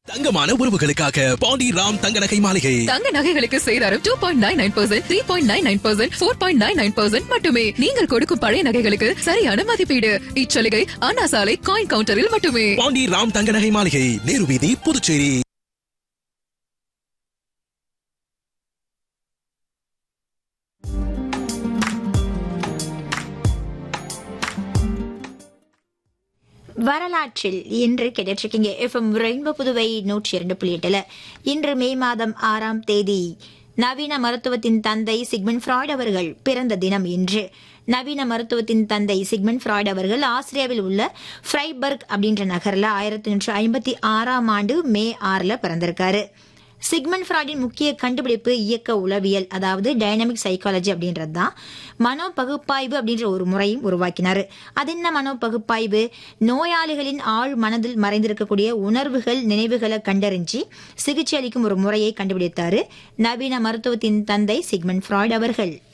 தங்கமான உறவுகளுக்காக பாண்டி ராம் தங்க நகை மாளிகை தங்க நகைகளுக்கு சேதாரம் two point nine nine percent three point nine nine percent four point nine nine percent மட்டுமே நீங்கள் கொடுக்கும் பழைய நகைகளுக்கு சரியான மதிப்பீடு இச்சலுகை அண்ணா சாலை காயின் கவுண்டரில் மட்டுமே பாண்டி ராம் தங்க நகை மாளிகை நேரு வீதி புதுச்சேரி வரலாற்றில் இன்று கிடைச்சிருக்கீங்க எஃப்எம் ரெயின்போ புதுவை நூற்றி இரண்டு புள்ளி எட்டுல இன்று மே மாதம் ஆறாம் தேதி நவீன மருத்துவத்தின் தந்தை சிக்மன் ஃப்ராய்ட் அவர்கள் பிறந்த தினம் இன்று நவீன மருத்துவத்தின் தந்தை சிக்மன் ஃப்ராய்ட் அவர்கள் ஆஸ்திரியாவில் உள்ள ஃப்ரைபர்க் அப்படின்ற நகர்ல ஆயிரத்தி நூற்றி ஐம்பத்தி ஆறாம் ஆண்டு மே ஆறுல பிறந்திருக்காரு சிக்மன் ஃப்ராய்டின் முக்கிய கண்டுபிடிப்பு இயக்க உளவியல் அதாவது டைனமிக் சைக்காலஜி அப்படின்றது தான் மனோ பகுப்பாய்வு அப்படின்ற ஒரு முறையும் உருவாக்கினார் அது என்ன மனோ பகுப்பாய்வு நோயாளிகளின் ஆழ் மனதில் மறைந்திருக்கக்கூடிய உணர்வுகள் நினைவுகளை கண்டறிஞ்சு சிகிச்சை அளிக்கும் ஒரு முறையை கண்டுபிடித்தாரு நவீன மருத்துவத்தின் தந்தை சிக்மன் ஃப்ராய்ட் அவர்கள்